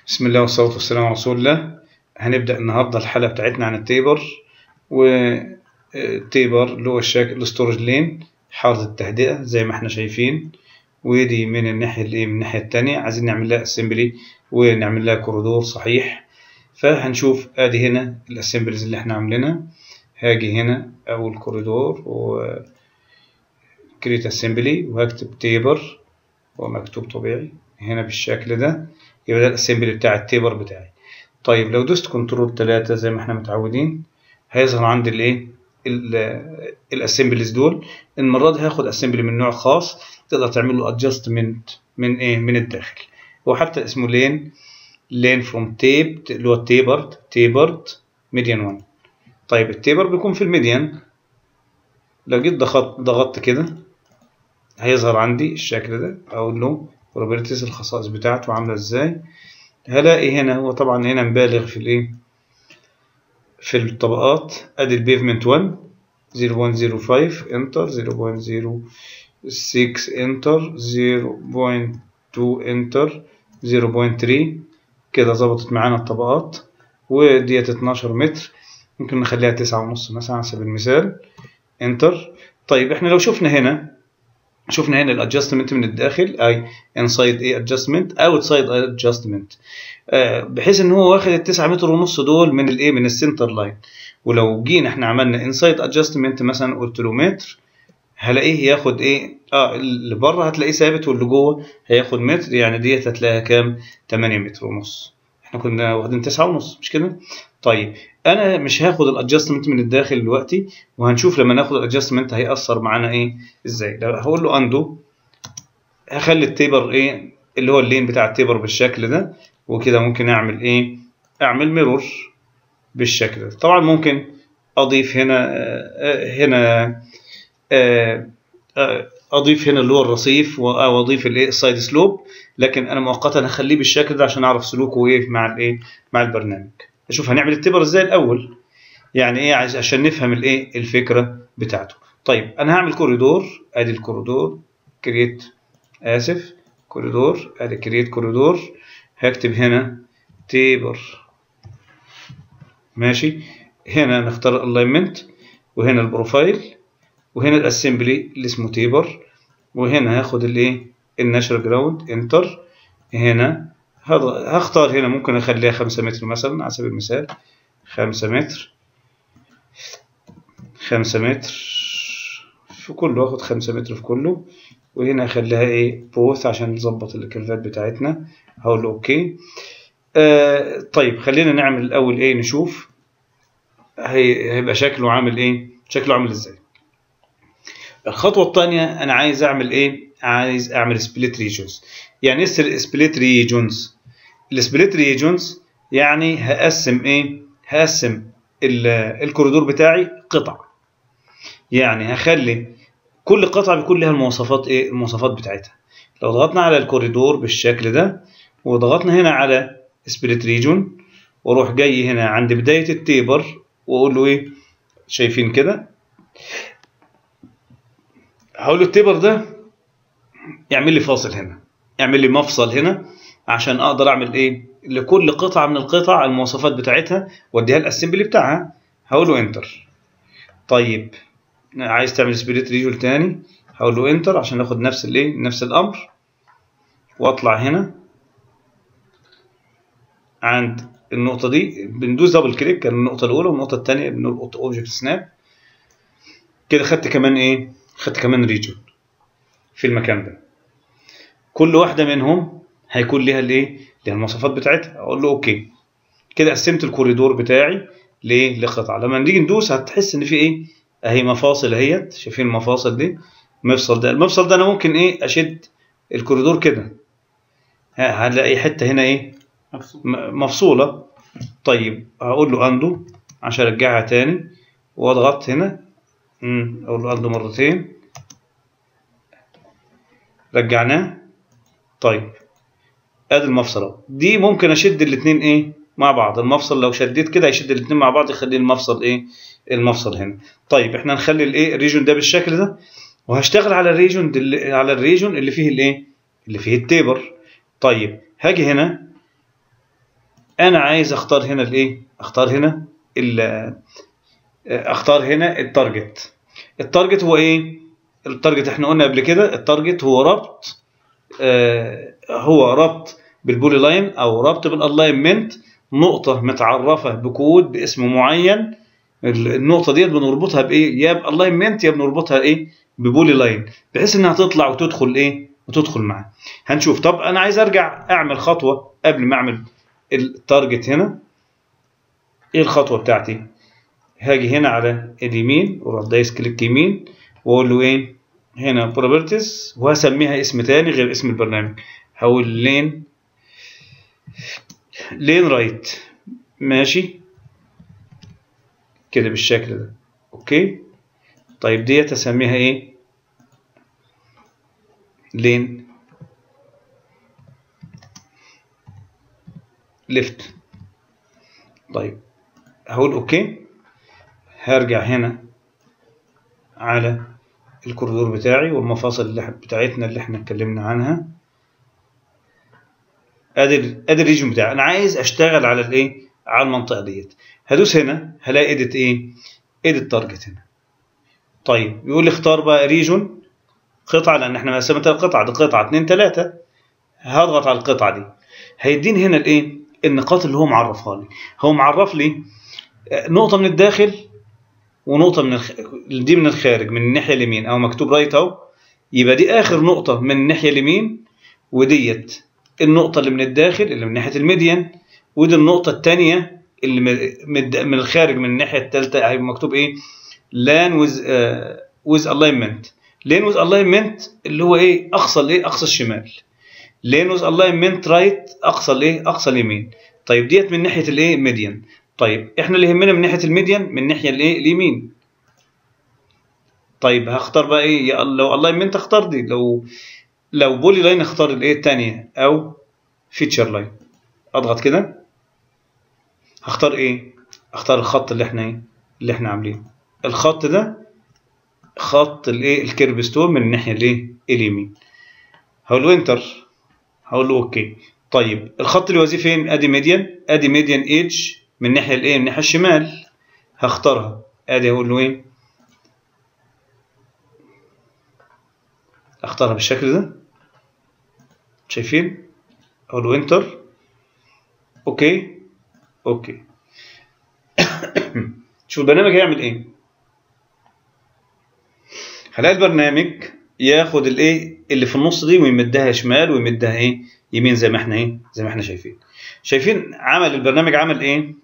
بسم الله والصلاة والسلام على رسول الله هنبدأ النهاردة الحلقة بتاعتنا عن التيبر والتيبر اللي هو الشكل الستورج لين حارة التهدئة زي ما احنا شايفين ودي من الناحية اللي من الناحية التانية عايزين نعمل لها اسمبلي ونعمل لها كوريدور صحيح فهنشوف ادي هنا الاسمبليز اللي احنا عاملينها هاجي هنا اول كوريدور و كريت اسمبلي وهكتب تيبر هو مكتوب طبيعي هنا بالشكل ده يبقى ده الاسمبلي بتاع التيبر بتاعي طيب لو دوست كنترول 3 زي ما احنا متعودين هيظهر عندي الايه الاسمبليز دول المره دي هاخد اسمبلي من نوع خاص تقدر تعمل له ادجستمنت من ايه من الداخل هو حتى اسمه لين لين فروم تيب اللي هو تيبرد تيبرد ميديان 1 طيب التيبر بيكون في الميديان لو جيت ضغطت ضغطت كده هيظهر عندي الشكل ده اقول له بروبرتيز الخصائص بتاعته عامله ازاي هلاقي هنا هو طبعا هنا مبالغ في الايه في الطبقات ادي البيفمنت 1 0.05 انتر 0.06 انتر 0.2 انتر 0.3 كده ظبطت معانا الطبقات وديت 12 متر ممكن نخليها تسعة ونص مثلا على سبيل المثال انتر طيب احنا لو شفنا هنا شفنا هنا الادجستمنت من الداخل اي انسايد ايه ادجستمنت اوتسايد ادجستمنت بحيث ان هو واخد التسعة متر ونص دول من الايه من السنتر لاين ولو جينا احنا عملنا انسايد ادجستمنت مثلا قلت له متر هلاقيه ياخد ايه اه اللي بره هتلاقيه ثابت واللي جوه هياخد متر يعني ديت هتلاقيها كام 8 متر ونص احنا كنا واخدين 9 ونص مش كده طيب انا مش هاخد الادجستمنت من الداخل دلوقتي وهنشوف لما ناخد الادجستمنت هيأثر معانا ايه ازاي لو هقول له اندو هخلي التيبر ايه اللي هو اللين بتاع التيبر بالشكل ده وكده ممكن اعمل ايه اعمل ميرور بالشكل ده طبعا ممكن اضيف هنا هنا اضيف هنا اللي هو الرصيف او اضيف الايه السايد سلوب لكن انا مؤقتا هخليه بالشكل ده عشان اعرف سلوكه ايه مع الايه مع البرنامج اشوف هنعمل التبر ازاي الاول يعني ايه عشان نفهم الايه الفكره بتاعته طيب انا هعمل كوريدور ادي الكوريدور كريت اسف كوريدور ادي كريت كوريدور هكتب هنا تيبر ماشي هنا نختار الاينمنت وهنا البروفايل وهنا الاسمبلي اللي اسمه تيبر وهنا هاخد الايه الناشر جراوند انتر هنا هختار هنا ممكن اخليها خمسة متر مثلا على سبيل المثال خمسة متر خمسة متر في كله اخد خمسة متر في كله وهنا اخليها ايه بوث عشان نظبط الكيرفات بتاعتنا هقول له اوكي آه طيب خلينا نعمل الاول ايه نشوف هيبقى شكله عامل ايه شكله عامل ازاي الخطوة الثانية أنا عايز أعمل إيه؟ عايز أعمل سبليت ريجونز. يعني إيه سبليت ريجونز؟ السبليت ريجونز يعني هقسم إيه؟ هقسم الكوريدور بتاعي قطع. يعني هخلي كل قطعة بيكون لها المواصفات إيه؟ المواصفات بتاعتها. لو ضغطنا على الكوريدور بالشكل ده وضغطنا هنا على سبليت ريجون واروح جاي هنا عند بداية التيبر واقول له ايه شايفين كده هقول له التيبر ده يعمل لي فاصل هنا يعمل لي مفصل هنا عشان اقدر اعمل ايه لكل قطعه من القطع المواصفات بتاعتها واديها الاسمبلي بتاعها هقول له انتر طيب عايز تعمل سبليت ريجول تاني هقول له انتر عشان اخد نفس الايه نفس الامر واطلع هنا عند النقطه دي بندوس دبل كليك كان النقطه الاولى والنقطه الثانيه بنقول اوبجكت سناب كده خدت كمان ايه خدت كمان ريجون في المكان ده كل واحدة منهم هيكون ليها الايه ليها المواصفات بتاعتها اقول له اوكي كده قسمت الكوريدور بتاعي لايه لقطع لما نيجي ندوس هتحس ان في ايه اهي مفاصل اهيت شايفين المفاصل دي المفصل ده المفصل ده انا ممكن ايه اشد الكوريدور كده هنلاقي حته هنا ايه مفصوله طيب هقول له اندو عشان ارجعها تاني واضغط هنا اقول له اندو مرتين رجعناه طيب ادي المفصل دي ممكن اشد الاثنين ايه مع بعض المفصل لو شديت كده هيشد الاثنين مع بعض يخلي المفصل ايه المفصل هنا طيب احنا نخلي الايه الريجون ده بالشكل ده وهشتغل على الريجون على الريجون اللي فيه الايه اللي فيه التيبر طيب هاجي هنا انا عايز اختار هنا الايه اختار هنا ال اختار هنا التارجت التارجت هو ايه التارجت احنا قلنا قبل كده التارجت هو ربط آه هو ربط بالبولي لاين او ربط بالالاينمنت نقطة متعرفة بكود باسم معين النقطة ديت بنربطها بايه يا بالاينمنت يا بنربطها ايه ببولي لاين بحيث انها تطلع وتدخل ايه وتدخل معاه هنشوف طب انا عايز ارجع اعمل خطوة قبل ما اعمل التارجت هنا ايه الخطوة بتاعتي هاجي هنا على اليمين واروح دايس كليك يمين واقول له ايه هنا بروبرتيز وهسميها اسم تاني غير اسم البرنامج هقول لين لين رايت ماشي كده بالشكل ده اوكي طيب ديت اسميها ايه لين ليفت طيب هقول اوكي هرجع هنا على الكوريدور بتاعي والمفاصل اللي بتاعتنا اللي احنا اتكلمنا عنها ادي ادي الريجن بتاعي انا عايز اشتغل على الايه على المنطقه ديت هدوس هنا هلاقي ايديت ايه ايديت تارجت هنا طيب يقول لي اختار بقى ريجن قطعه لان احنا مقسمتها القطعه دي قطعه 2 3 هضغط على القطعه دي هيديني هنا الايه النقاط اللي هو معرفها لي هو معرف لي نقطه من الداخل ونقطه من الخ... دي من الخارج من الناحيه اليمين او مكتوب رايت اهو يبقى دي اخر نقطه من الناحيه اليمين وديت النقطه اللي من الداخل اللي من ناحيه الميديان ودي النقطه الثانيه اللي من الخارج من الناحيه الثالثه هيبقى مكتوب ايه لان ويز ويز الاينمنت لين ويز الاينمنت اللي هو ايه اقصى الايه اقصى الشمال لين ويز الاينمنت رايت اقصى الايه اقصى اليمين طيب ديت من ناحيه الايه ميديان طيب احنا اللي يهمنا من ناحيه الميديان من الناحيه الايه اليمين طيب هختار بقى ايه لو الاينمنت اختار دي لو لو بولي لاين اختار الايه الثانيه او فيتشر لاين اضغط كده هختار ايه اختار الخط اللي احنا ايه اللي احنا عاملينه الخط ده خط الايه الكيرف ستون من الناحيه الايه اليمين هقول له انتر هقول له اوكي طيب الخط اللي يوازيه فين ادي ميديان ادي ميديان ايدج من الناحيه الايه من الناحيه الشمال هختارها ادي اقول له ايه اختارها بالشكل ده شايفين اقول له انتر اوكي اوكي شوف البرنامج هيعمل ايه هلاقي البرنامج ياخد الايه اللي في النص دي ويمدها شمال ويمدها ايه يمين زي ما احنا ايه زي ما احنا شايفين شايفين عمل البرنامج عمل ايه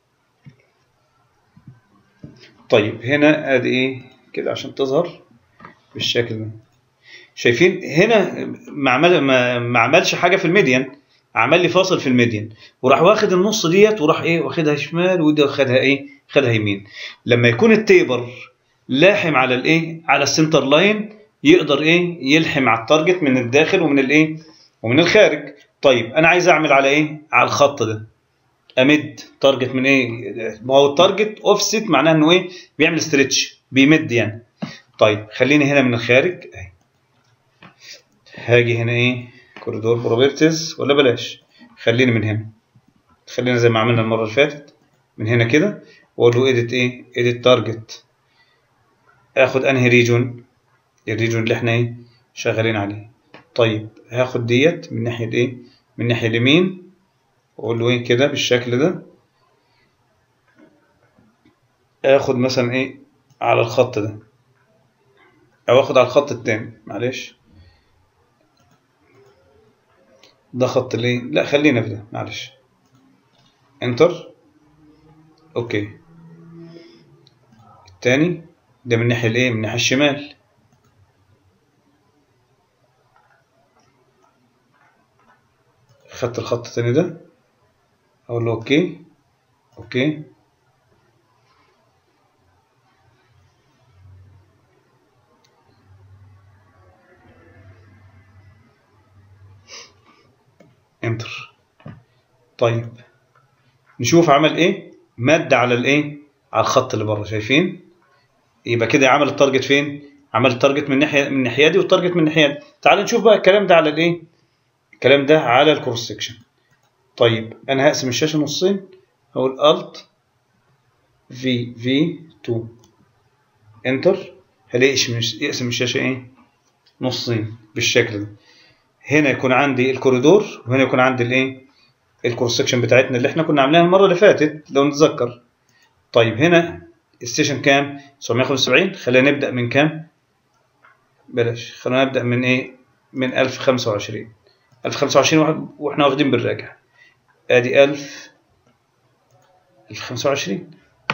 طيب هنا ادي ايه كده عشان تظهر بالشكل ده شايفين هنا ما عمل ما عملش حاجه في الميديان عمل لي فاصل في الميديان وراح واخد النص ديت وراح ايه واخدها شمال ودي واخدها ايه خدها يمين لما يكون التيبر لاحم على الايه على السنتر لاين يقدر ايه يلحم على التارجت من الداخل ومن الايه ومن الخارج طيب انا عايز اعمل على ايه على الخط ده امد تارجت من ايه ما هو التارجت اوفست معناه انه ايه بيعمل ستريتش بيمد يعني طيب خليني هنا من الخارج اهي هاجي هنا ايه كوريدور بروبرتيز ولا بلاش خليني من هنا خلينا زي ما عملنا المره اللي فاتت من هنا كده واقول له ايديت ايه ايديت تارجت اخد انهي ريجون الريجون اللي احنا ايه شغالين عليه طيب هاخد ديت من ناحيه ايه من ناحيه اليمين واقول له ايه كده بالشكل ده اخد مثلا ايه على الخط ده او اخد على الخط التاني معلش ده خط الايه لا خلينا في ده معلش انتر اوكي التاني ده من الناحيه الايه من الناحيه الشمال خدت الخط التاني ده اقول له اوكي اوكي انتر طيب نشوف عمل ايه مد على الايه على الخط اللي بره شايفين يبقى كده عمل التارجت فين عمل التارجت من ناحيه من الناحيه دي والتارجت من الناحيه دي تعال نشوف بقى الكلام ده على الايه الكلام ده على الكروس سكشن طيب انا هقسم الشاشه نصين هقول الت في في 2 انتر هلاقي يقسم الشاشه ايه نصين بالشكل ده هنا يكون عندي الكوريدور وهنا يكون عندي الايه الكروس سكشن بتاعتنا اللي احنا كنا عاملينها المره اللي فاتت لو نتذكر طيب هنا الستيشن كام 975 خلينا نبدا من كام بلاش خلينا نبدا من ايه من 1025 1025 واحنا واخدين بالراجع ادي 1000 1025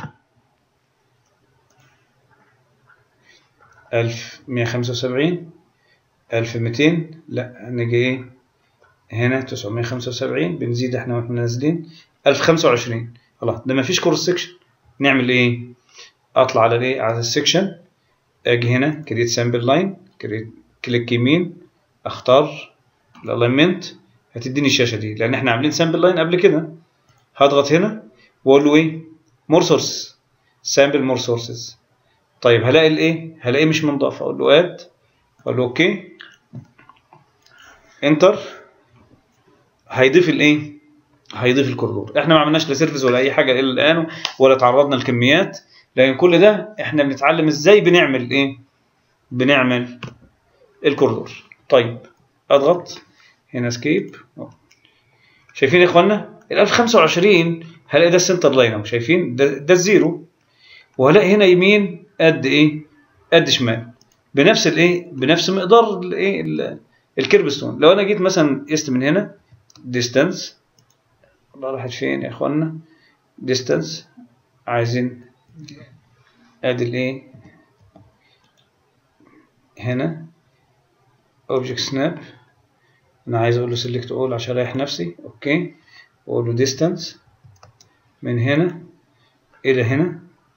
1175 1200 لا نيجي ايه هنا 975 بنزيد احنا واحنا نازلين 1025 خلاص ده مفيش كورس سكشن نعمل ايه اطلع على الايه على السكشن اجي هنا كريت سامبل لاين كريت كليك يمين اختار الالاينمنت هتديني الشاشه دي لان احنا عاملين سامبل لاين قبل كده هضغط هنا واقول له ايه مور سورس سامبل مور سورسز طيب هلاقي الايه هلاقيه مش منضاف اقول له اد اقول له اوكي انتر هيضيف الايه هيضيف الكوريدور احنا ما عملناش لا سيرفيس ولا اي حاجه الى الان ولا تعرضنا لكميات لكن كل ده احنا بنتعلم ازاي بنعمل ايه بنعمل الكوريدور طيب اضغط هنا سكيب شايفين يا اخوانا ال 1025 هلاقي ده السنتر لاين اهو شايفين ده, ده الزيرو وهلاقي هنا يمين قد ايه قد شمال بنفس الايه بنفس مقدار الايه الكيرب ستون لو انا جيت مثلا قست من هنا ديستانس الله راحت فين يا اخوانا ديستانس عايزين ادي الايه هنا اوبجكت سناب انا عايز اقول له سيلكت اول عشان اريح نفسي اوكي واقول له ديستانس من هنا الى هنا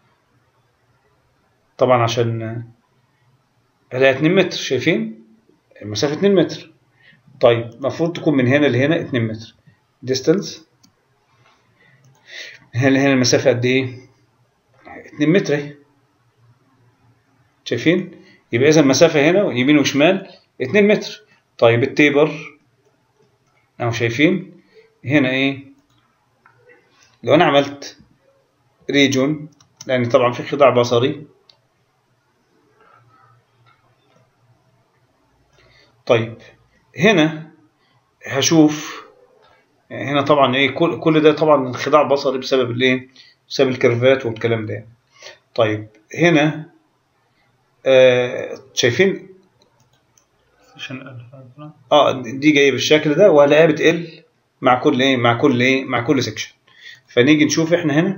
طبعا عشان الاقي 2 متر شايفين المسافه 2 متر طيب المفروض تكون من هنا لهنا 2 متر ديستانس من هنا لهنا المسافه قد ايه 2 متر اهي شايفين يبقى اذا المسافه هنا يمين وشمال 2 متر طيب التيبر اهو شايفين هنا ايه لو انا عملت ريجون لان طبعا في خداع بصري طيب هنا هشوف هنا طبعا ايه كل كل ده طبعا خداع بصري بسبب الايه بسبب الكيرفات والكلام ده طيب هنا آه شايفين اه دي جايه بالشكل ده وهلاقيها بتقل مع كل ايه مع كل ايه مع كل سكشن فنيجي نشوف احنا هنا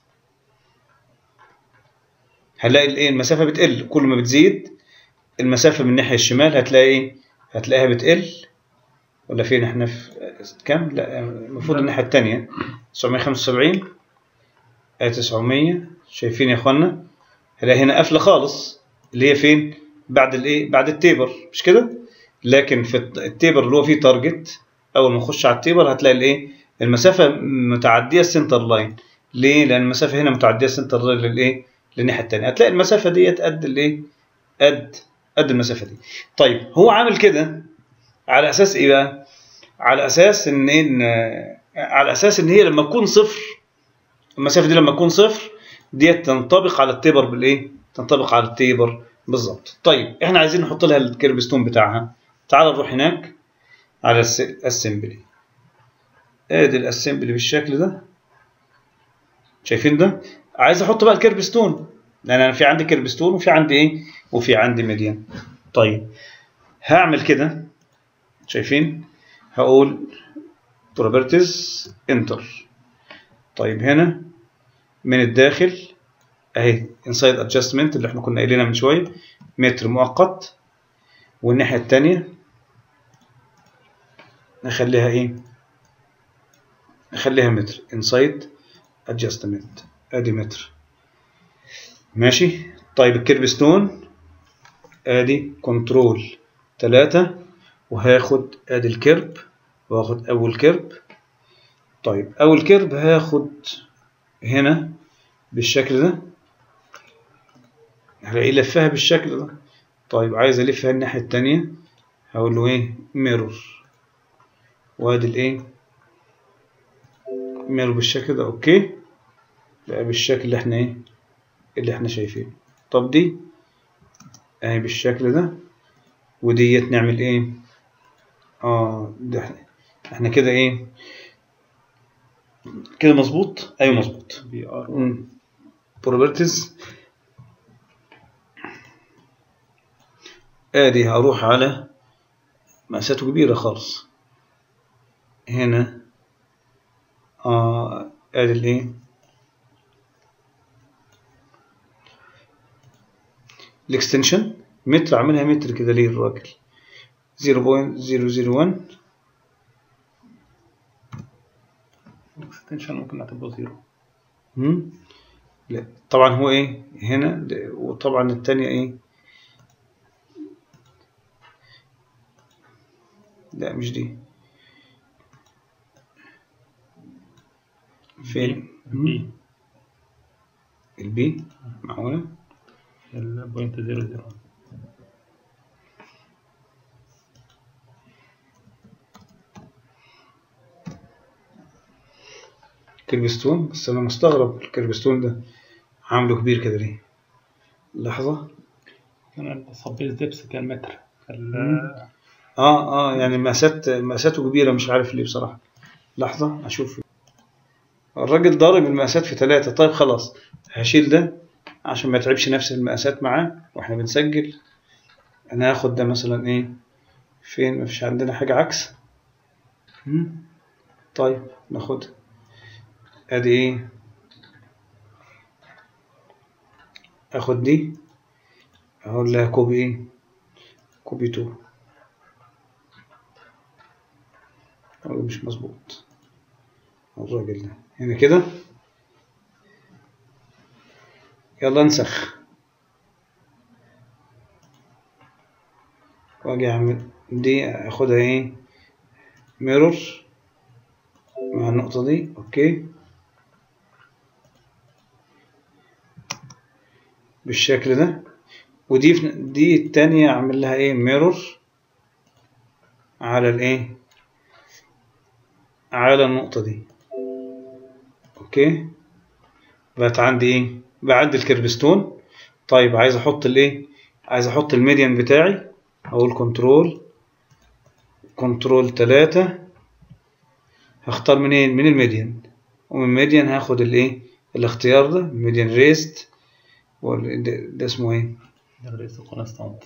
هنلاقي الايه المسافه بتقل كل ما بتزيد المسافه من الناحيه الشمال هتلاقي ايه هتلاقيها بتقل ولا فين احنا في كام لا المفروض الناحيه الثانيه 975 ادي 900 شايفين يا اخوانا هلاقي هنا قافله خالص اللي هي فين بعد الايه بعد التيبر مش كده لكن في التيبر اللي هو فيه تارجت اول ما نخش على التيبر هتلاقي الايه المسافه متعديه السنتر لاين ليه لان المسافه هنا متعديه السنتر لاين للايه للناحيه الثانيه هتلاقي المسافه ديت قد الايه قد قد المسافه دي طيب هو عامل كده على اساس ايه بقى على اساس ان ان على اساس ان هي لما تكون صفر المسافه دي لما تكون صفر ديت تنطبق على التيبر بالايه تنطبق على التيبر بالظبط طيب احنا عايزين نحط لها الكيربستون بتاعها تعال نروح هناك على الاسمبلي ادي الاسمبلي بالشكل ده شايفين ده عايز احط بقى الكيربستون لان انا في عندي كيربستون وفي عندي ايه وفي عندي ميديان طيب هعمل كده شايفين هقول بروبرتيز انتر طيب هنا من الداخل اهي انسايد ادجستمنت اللي احنا كنا قايلينها من شويه متر مؤقت والناحيه الثانيه نخليها ايه نخليها متر انسايد ادجستمنت ادي متر ماشي طيب الكيربستون ادي كنترول 3 وهاخد ادي الكيرب واخد اول كيرب طيب اول كيرب هاخد هنا بالشكل ده هلاقيه لفها بالشكل ده طيب عايز الفها الناحيه التانية هقول له ايه ميرور وادي الايه ميرور بالشكل ده اوكي بقى بالشكل اللي احنا ايه اللي احنا شايفينه طب دي اهي بالشكل ده وديت نعمل ايه اه ده احنا احنا كده ايه كده مظبوط ايوه مظبوط بي ار بروبرتيز ادي هروح على مقاساته كبيرة خالص هنا اه ادي الايه الاكستنشن متر عاملها متر كده ليه الراجل 0.001 اكستنشن ممكن نعتبره زيرو مم؟ لا طبعا هو ايه هنا ده- وطبعا التانية ايه لا مش دي فين بي البي معقولة البوينت زيرو زيرو كيربستون بس انا مستغرب الكيربستون ده عامله كبير كده ليه لحظة كان السبيس ديبس كان متر فال اه اه يعني مقاسات مقاساته كبيرة مش عارف ليه بصراحة لحظة اشوف الراجل ضارب المقاسات في ثلاثة طيب خلاص هشيل ده عشان ما يتعبش نفس المقاسات معاه واحنا بنسجل انا هاخد ده مثلا ايه فين مفيش عندنا حاجة عكس مم. طيب ناخد ادي ايه اخد دي اقول لها كوبي ايه كوبي تو أو مش مظبوط الراجل ده هنا كده يلا انسخ واجي اعمل دي اخدها ايه ميرور مع النقطة دي اوكي بالشكل ده ودي في- دي التانية اعمل لها ايه ميرور على الايه على النقطة دي اوكي بقت عندي ايه بقى عندي الكربستون طيب عايز احط الايه عايز احط الميديان بتاعي اقول كنترول كنترول تلاتة هختار منين من الميديان ومن الميديان هاخد الايه الاختيار ده الميديان ريست ده, ده اسمه ايه الرئيس كونستانت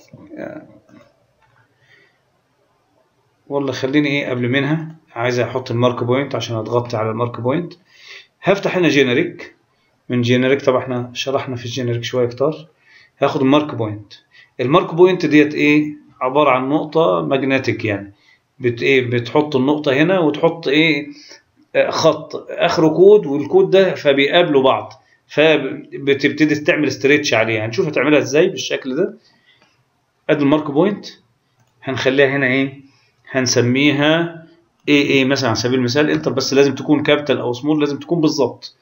والله خليني ايه قبل منها عايز احط المارك بوينت عشان اضغط على المارك بوينت هفتح هنا جينيريك من جينيريك طبعا احنا شرحنا في الجينيريك شويه كتار هاخد المارك بوينت المارك بوينت ديت ايه عباره عن نقطه ماجنتيك يعني بت ايه بتحط النقطه هنا وتحط ايه آه، خط اخره كود والكود ده فبيقابلوا بعض فبتبتدي تعمل استريتش عليها هنشوف هتعملها ازاي بالشكل ده ادي المارك بوينت هنخليها هنا ايه هنسميها ايه ايه مثلا على سبيل المثال انتر بس لازم تكون كابيتال او سمول لازم تكون بالظبط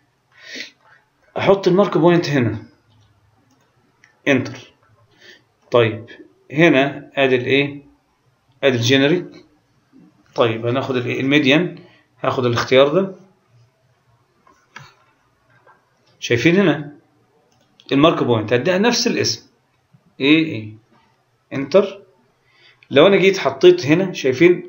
احط المارك بوينت هنا انتر طيب هنا ادي الايه ادي الجينيريك طيب هناخد الايه الميديان هاخد الاختيار ده شايفين هنا المارك بوينت هديها نفس الاسم ايه ايه انتر لو انا جيت حطيت هنا شايفين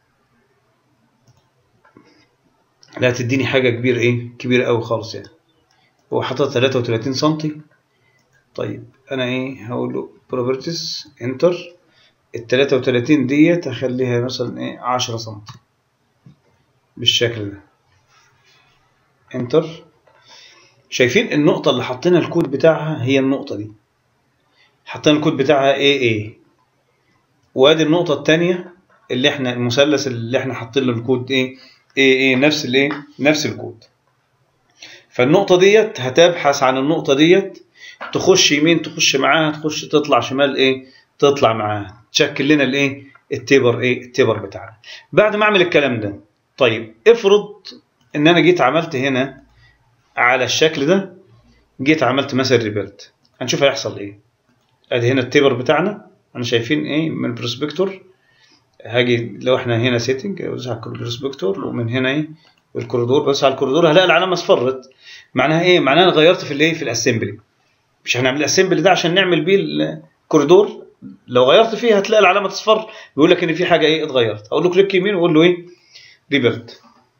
لا تديني حاجه كبيره ايه كبيره قوي خالص يعني هو حاطط 33 سنتي طيب انا ايه هقول له بروبرتيز انتر ال 33 ديت هخليها مثلا ايه 10 سنتي بالشكل ده انتر شايفين النقطة اللي حطينا الكود بتاعها هي النقطة دي حطينا الكود بتاعها ايه ايه وادي النقطة التانية اللي احنا المثلث اللي احنا حاطين له الكود ايه ايه ايه نفس الايه نفس الكود فالنقطة ديت هتبحث عن النقطة ديت تخش يمين تخش معاها تخش تطلع شمال ايه تطلع معاها تشكل لنا الايه التيبر ايه التيبر بتاعنا بعد ما اعمل الكلام ده طيب افرض ان انا جيت عملت هنا على الشكل ده جيت عملت مثلا ريبيلت هنشوف هيحصل ايه ادي هنا التيبر بتاعنا انا شايفين ايه من البروسبكتور هاجي لو احنا هنا سيتنج ادوس على البروسبكتور ومن هنا ايه الكوريدور بس على الكوريدور هلاقي العلامه اصفرت معناها ايه معناها انا غيرت في الايه في الاسمبلي مش هنعمل الاسمبلي ده عشان نعمل بيه الكوريدور لو غيرت فيه هتلاقي العلامه تصفر بيقول لك ان في حاجه ايه اتغيرت اقول له كليك يمين واقول له ايه ريبيرت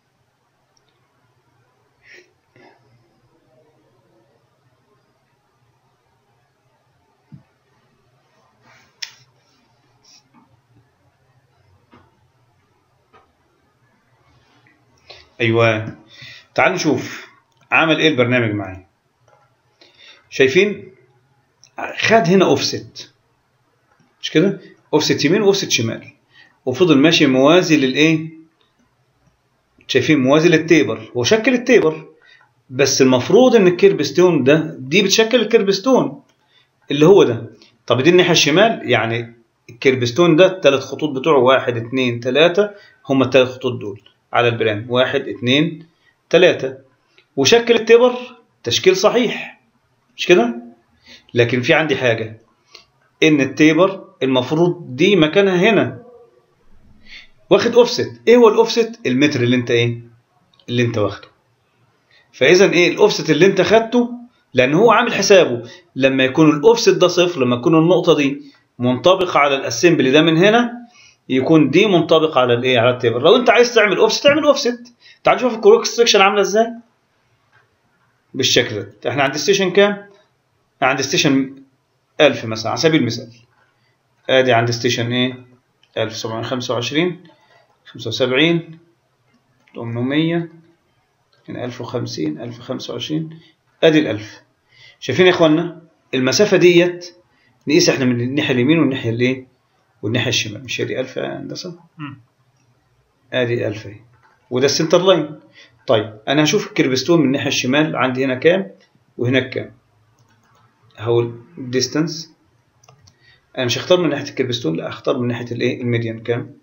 ايوه تعالوا نشوف عمل ايه البرنامج معايا شايفين خد هنا اوفست مش كده اوفست يمين واوفست شمال وفضل ماشي موازي للايه شايفين موازي للتيبر هو شكل التيبر بس المفروض ان الكيربستون ده دي بتشكل الكيربستون اللي هو ده طب دي الناحيه الشمال يعني الكيربستون ده الثلاث خطوط بتوعه واحد اتنين تلاته هم الثلاث خطوط دول على البلان واحد اتنين تلاته وشكل التبر تشكيل صحيح مش كده لكن في عندي حاجة ان التيبر المفروض دي مكانها هنا واخد اوفست ايه هو الاوفست المتر اللي انت ايه اللي انت واخده فاذا ايه الاوفست اللي انت خدته لان هو عامل حسابه لما يكون الاوفست ده صفر لما تكون النقطة دي منطبقة على الاسمبلي ده من هنا يكون دي منطبقة على الايه على التيبر لو انت عايز تعمل اوفست تعمل اوفست تعال شوف الكروكس سكشن عاملة ازاي بالشكل ده احنا عند ستيشن كام عند ستيشن 1000 مثلا على سبيل المثال ادي عند ستيشن ايه 1725 75 800 1050 1025 ادي ال 1000 شايفين يا اخوانا المسافه ديت نقيس احنا من الناحيه اليمين والناحيه الايه والناحيه الشمال مش هي دي 1000 يا هندسه ادي 1000 اهي وده السنتر لاين طيب انا هشوف الكيربستون من الناحيه الشمال عندي هنا كام وهناك كام هقول ديستانس انا مش هختار من ناحيه الكيربستون لا هختار من ناحيه الايه الميديان كام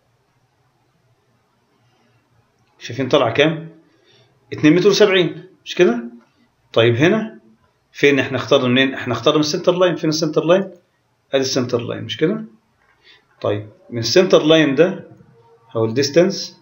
شايفين طلع كام 2 متر و70 مش كده طيب هنا فين احنا اخترنا منين احنا اخترنا من السنتر لاين فين السنتر لاين ادي السنتر لاين مش كده طيب من السنتر لاين ده هقول ديستانس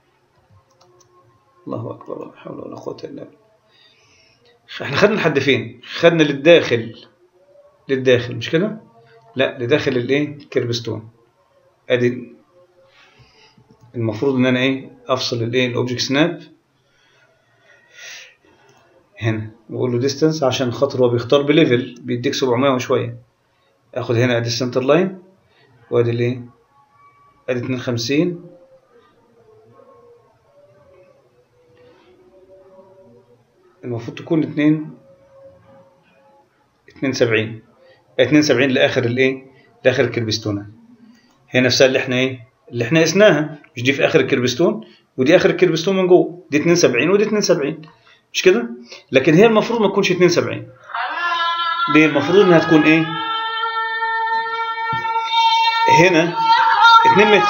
الله اكبر ولا حول ولا قوه الا بالله احنا خدنا لحد فين خدنا للداخل للداخل مش كده لا لداخل الايه كيربستون ادي المفروض ان انا ايه افصل الايه الاوبجكت سناب هنا واقول له ديستانس عشان خاطر هو بيختار بليفل بيديك 700 وشويه اخد هنا ادي السنتر لاين وادي الايه ادي 52 المفروض تكون 2 72 72 لاخر الايه لاخر الكربستونه هي نفسها اللي احنا ايه اللي احنا قسناها مش دي في اخر الكربستون ودي اخر الكربستون من جوه دي 72 ودي 72 مش كده لكن هي المفروض ما تكونش 72 دي المفروض انها تكون ايه هنا 2 متر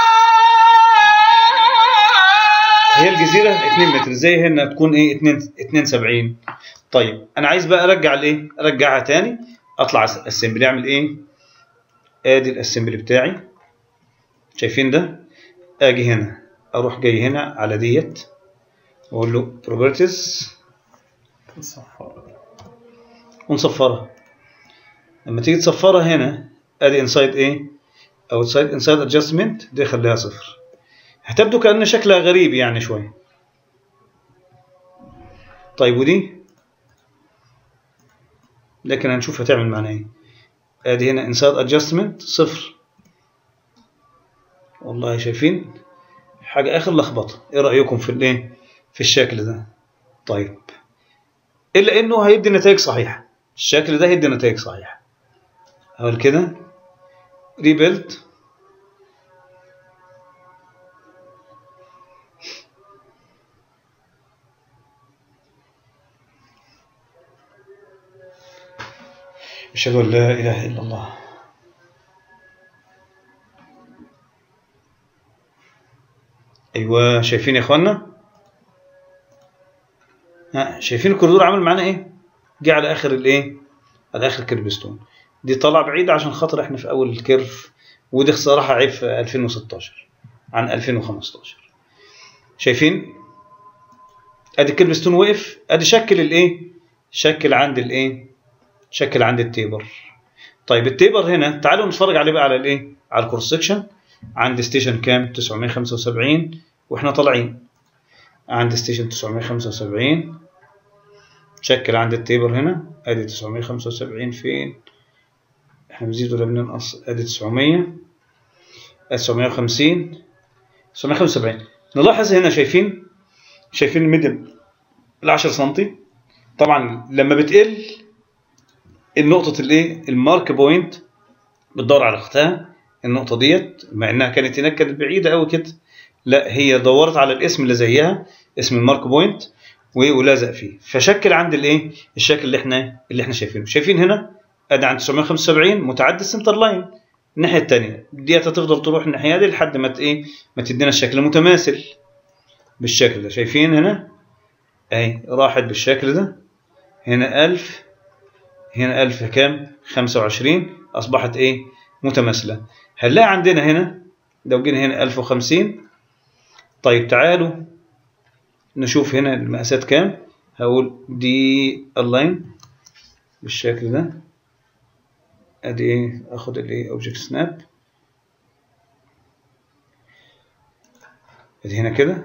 هي الجزيرة 2 متر ازاي هنا تكون ايه 2 72 طيب انا عايز بقى ارجع الايه ارجعها تاني اطلع الاسمبلي اعمل ايه ادي الاسمبلي بتاعي شايفين ده اجي هنا اروح جاي هنا على ديت واقول له بروبرتيز ونصفرها لما تيجي تصفرها هنا ادي انسايد ايه اوتسايد انسايد ادجستمنت دي خليها صفر هتبدو كأن شكلها غريب يعني شوية طيب ودي لكن هنشوف هتعمل معنا ايه ادي هنا انسايد ادجستمنت صفر والله شايفين حاجة اخر لخبطة ايه رأيكم في الايه في الشكل ده طيب الا انه هيدي نتائج صحيحة الشكل ده هيدي نتائج صحيحة اقول كده ريبيلد أشهد أن لا إله إلا الله أيوة شايفين يا إخوانا ها شايفين الكوريدور عمل معانا إيه جه على آخر الإيه على آخر كيربستون دي طلع بعيد عشان خاطر إحنا في أول الكيرف ودي صراحة عيب في 2016 عن 2015 شايفين ادي الكيربستون وقف ادي شكل الايه شكل عند الايه شكل عند التيبر طيب التيبر هنا تعالوا نتفرج عليه بقى على الايه على الكروس سكشن عند ستيشن كام 975 واحنا طالعين عند ستيشن 975 شكل عند التيبر هنا ادي 975 فين احنا بنزيد ولا بننقص ادي 900 950 975 نلاحظ هنا شايفين شايفين الميدل ال 10 سم طبعا لما بتقل النقطة الايه المارك بوينت بتدور على اختها النقطة ديت مع انها كانت هناك كانت بعيدة قوي كده لا هي دورت على الاسم اللي زيها اسم المارك بوينت ولازق فيه فشكل عند الايه الشكل اللي احنا اللي احنا شايفينه شايفين هنا ادي عند 975 متعدي السنتر لاين الناحيه الثانيه ديت هتفضل تروح الناحيه دي لحد ما ايه ما تدينا الشكل متماثل بالشكل ده شايفين هنا اهي راحت بالشكل ده هنا 1000 هنا 1000 كام 25 اصبحت ايه متماثله هنلاقي عندنا هنا لو جينا هنا 1050 طيب تعالوا نشوف هنا المقاسات كام هقول دي اللاين بالشكل ده ادي ايه اخد الايه اوبجكت سناب ادي هنا كده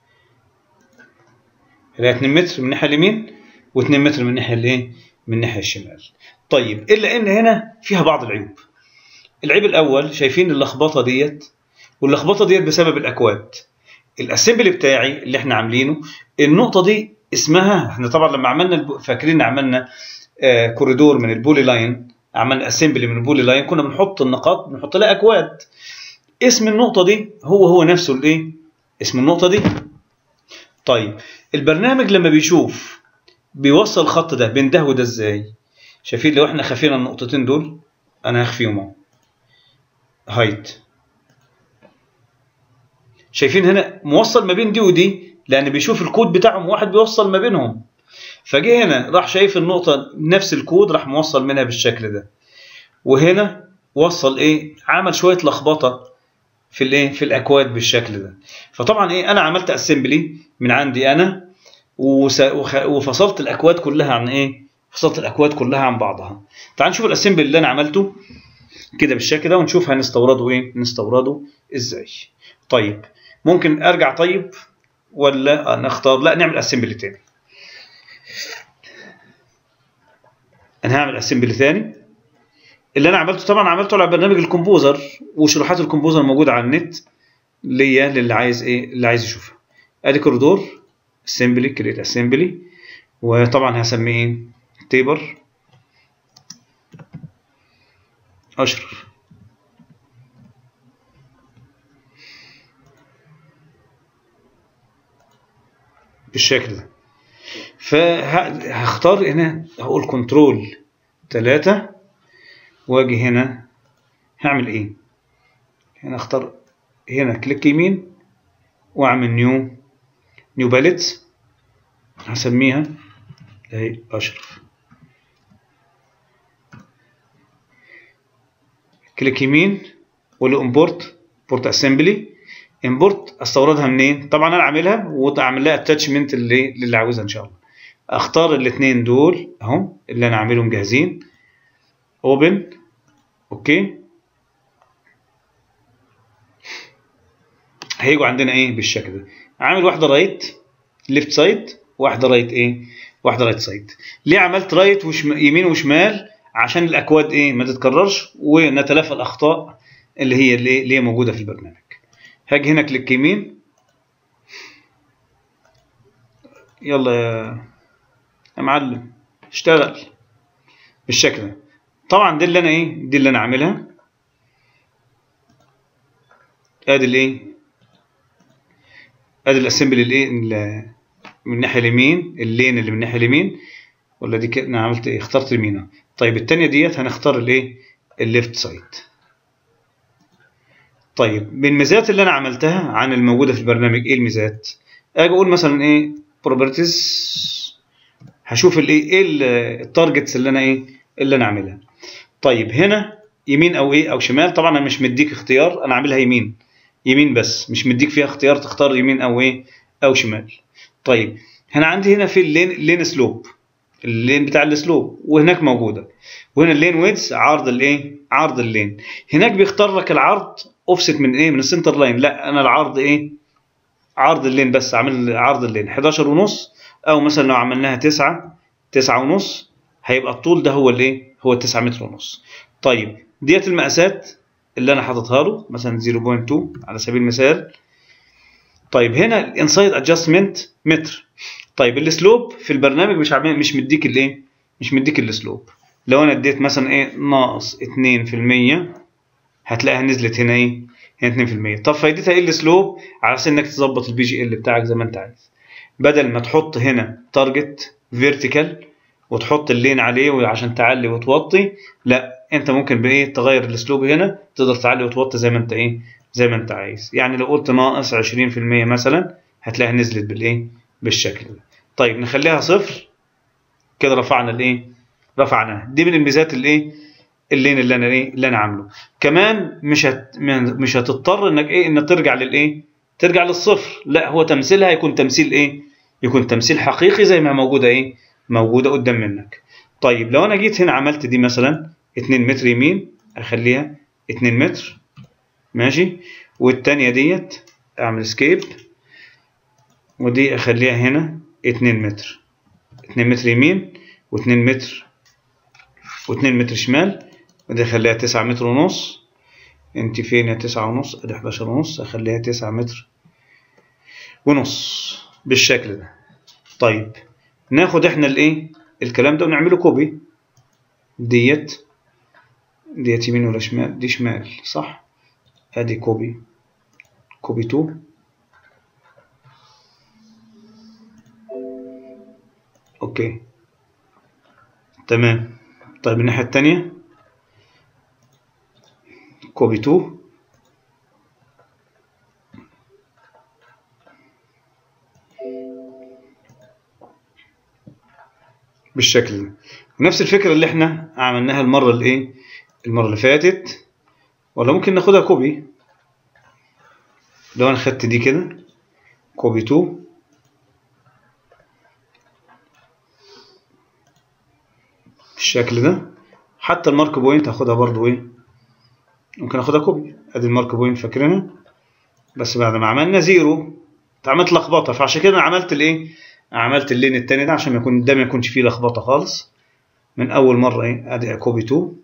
هلاقي 2 متر من الناحيه اليمين و2 متر من الناحيه الايه من الناحيه الشمال طيب الا ان هنا فيها بعض العيوب العيب الاول شايفين اللخبطه ديت واللخبطه ديت بسبب الاكواد الاسمبلي بتاعي اللي احنا عاملينه النقطه دي اسمها احنا طبعا لما عملنا فاكرين عملنا آه كوريدور من البولي لاين عملنا اسمبلي من البولي لاين كنا بنحط النقاط بنحط لها اكواد اسم النقطه دي هو هو نفسه الايه اسم النقطه دي طيب البرنامج لما بيشوف بيوصل الخط ده بين ده وده ازاي شايفين لو احنا خفينا النقطتين دول انا هخفيهم اهو هايت شايفين هنا موصل ما بين دي ودي لان بيشوف الكود بتاعهم واحد بيوصل ما بينهم فجه هنا راح شايف النقطة نفس الكود راح موصل منها بالشكل ده وهنا وصل ايه عمل شوية لخبطة في الايه في الاكواد بالشكل ده فطبعا ايه انا عملت اسمبلي من عندي انا وفصلت الاكواد كلها عن ايه فصلت الاكواد كلها عن بعضها تعال نشوف الاسمبلي اللي انا عملته كده بالشكل ده ونشوف هنستورده ايه نستورده ازاي طيب ممكن ارجع طيب ولا نختار لا نعمل اسمبلي تاني انا هعمل اسمبلي ثاني اللي انا عملته طبعا عملته على برنامج الكمبوزر وشروحات الكمبوزر موجوده على النت ليا للي عايز ايه اللي عايز يشوفها ادي كوريدور اسمبلي كريت اسمبلي وطبعا هسميه ايه تيبر اشرف بالشكل ده فهختار هنا هقول كنترول تلاتة واجي هنا هعمل ايه هنا اختار هنا كليك يمين واعمل نيو نيو باليت هسميها اهي اشرف كليك يمين واقول امبورت بورت اسمبلي امبورت استوردها منين طبعا انا عاملها واعمل لها اتاتشمنت اللي اللي عاوزها ان شاء الله اختار الاثنين دول اهم اللي انا عاملهم جاهزين اوبن اوكي هيجوا عندنا ايه بالشكل ده عامل واحده رايت ليفت سايد واحده رايت ايه واحده رايت سايد ليه عملت رايت وشم... يمين وشمال عشان الاكواد ايه ما تتكررش ونتلافى الاخطاء اللي هي اللي هي موجوده في البرنامج هاجي هنا كليك يمين يلا يا يا معلم اشتغل بالشكل ده طبعا دي اللي انا ايه دي اللي انا عاملها ادي الايه ادي الاسمبلي الايه من الناحيه اليمين اللين اللي من الناحيه اليمين ولا دي كده انا عملت ايه اخترت يمين طيب الثانيه ديت هنختار الايه الليفت سايد طيب من الميزات اللي انا عملتها عن الموجوده في البرنامج ايه الميزات اجي اقول مثلا ايه بروبرتيز هشوف الايه ايه التارجتس اللي انا ايه اللي انا عاملها طيب هنا يمين او ايه او شمال طبعا انا مش مديك اختيار انا عاملها يمين يمين بس مش مديك فيها اختيار تختار يمين او ايه او شمال طيب هنا عندي هنا في اللين اللين سلوب اللين بتاع السلوب وهناك موجوده وهنا اللين ويدز عرض الايه عرض اللين هناك بيختار لك العرض اوفست من ايه من السنتر لاين لا انا العرض ايه عرض اللين بس عامل عرض اللين 11 ونص او مثلا لو عملناها 9 9 ونص هيبقى الطول ده هو الايه هو 9 متر ونص طيب ديت المقاسات اللي انا حاططها له مثلا 0.2 على سبيل المثال طيب هنا الانسايد ادجستمنت متر طيب السلوب في البرنامج مش عامل مش مديك الايه مش مديك السلوب لو انا اديت مثلا ايه ناقص 2% هتلاقيها نزلت هنا ايه هنا 2% طب فايدتها ايه السلوب على اساس انك تظبط البي جي ال بتاعك زي ما انت عايز بدل ما تحط هنا تارجت فيرتيكال وتحط اللين عليه عشان تعلي وتوطي لا انت ممكن بايه تغير الاسلوب هنا تقدر تعلي وتوطي زي ما انت ايه زي ما انت عايز يعني لو قلت ناقص 20% مثلا هتلاقيها نزلت بالايه بالشكل ده طيب نخليها صفر كده رفعنا الايه رفعناها دي من الميزات الايه اللين اللي انا ايه اللي انا عامله كمان مش هت... مش هتضطر انك ايه انك ترجع للايه ترجع للصفر لا هو تمثيلها يكون تمثيل ايه يكون تمثيل حقيقي زي ما موجوده ايه موجوده قدام منك طيب لو انا جيت هنا عملت دي مثلا 2 متر يمين اخليها 2 متر ماشي والتانية ديت اعمل سكيب ودي اخليها هنا 2 متر 2 متر يمين و2 متر و2 متر شمال ودي اخليها 9 متر ونص انت فين يا 9 ونص ادي 11 ونص اخليها 9 متر ونص بالشكل ده طيب ناخد احنا الايه الكلام ده ونعمله كوبي ديت ديت يمين ولا شمال دي شمال صح ادي كوبي كوبي 2 اوكي تمام طيب الناحية التانية كوبي 2 بالشكل ده ونفس الفكرة اللي احنا عملناها المرة اللي ايه المرة اللي فاتت ولا ممكن ناخدها كوبي لو انا خدت دي كده كوبي 2 بالشكل ده حتى المارك بوينت هاخدها برضو ايه ممكن اخدها كوبي ادي المارك بوينت فاكرينها بس بعد ما عملنا زيرو اتعملت لخبطه فعشان كده انا عملت الايه عملت اللين التاني ده عشان ما يكون ده ما يكونش فيه لخبطه خالص من اول مره ايه ادي كوبي 2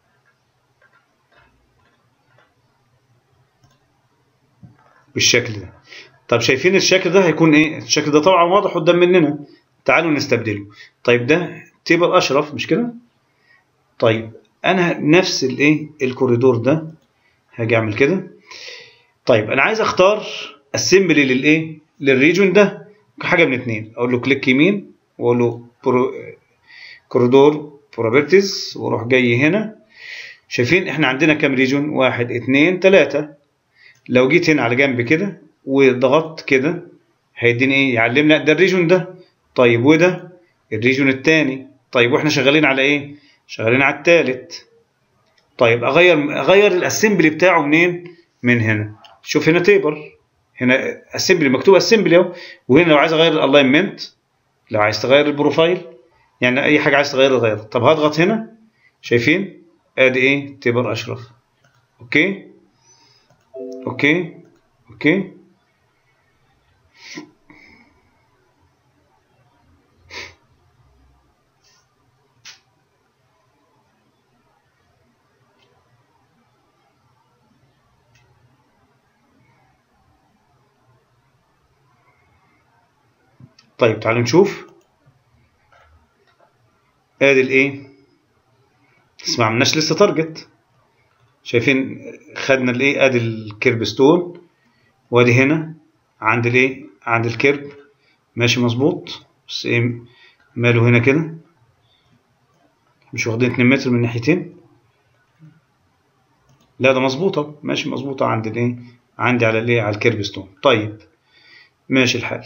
بالشكل ده طب شايفين الشكل ده هيكون ايه الشكل ده طبعا واضح قدام مننا تعالوا نستبدله طيب ده تيبل اشرف مش كده طيب انا نفس الايه الكوريدور ده هاجي اعمل كده طيب انا عايز اختار اسمبلي للايه للريجون ده حاجه من اتنين اقول له كليك يمين واقول له برو... كوريدور بروبرتيز واروح جاي هنا شايفين احنا عندنا كام ريجون واحد اتنين تلاتة لو جيت هنا على جنب كده وضغطت كده هيديني ايه يعلمنا ده الريجون ده طيب وده الريجون التاني طيب واحنا شغالين على ايه شغالين على التالت طيب اغير اغير الاسمبلي بتاعه منين من هنا شوف هنا تيبر هنا اسمبلي مكتوب اسمبلي اهو وهنا لو عايز اغير الالاينمنت لو عايز تغير البروفايل يعني اي حاجه عايز تغيرها غير طب هضغط هنا شايفين ادي ايه تيبر اشرف اوكي اوكي اوكي طيب تعالوا نشوف ادي الايه بس ما عملناش لسه تارجت شايفين خدنا الايه ادي الكيرب ستون وادي هنا عند الايه عند الكيرب ماشي مظبوط بس ايه ماله هنا كده مش واخدين 2 متر من ناحيتين لا ده مظبوطه ماشي مظبوطه عند الايه عندي على الايه على الكيرب ستون طيب ماشي الحال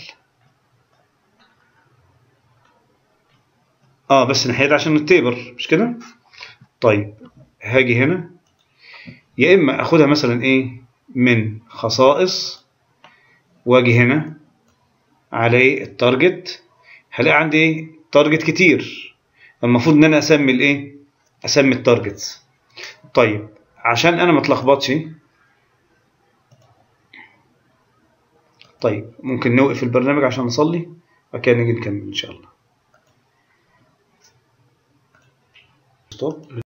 اه بس نحيد عشان التيبر مش كده طيب هاجي هنا يا اما اخدها مثلا ايه من خصائص واجي هنا على التارجت هلاقي عندي تارجت كتير المفروض ان انا اسمي الايه اسمي التارجتس طيب عشان انا ما اتلخبطش طيب ممكن نوقف البرنامج عشان نصلي وبعد كده نيجي نكمل ان شاء الله ستوب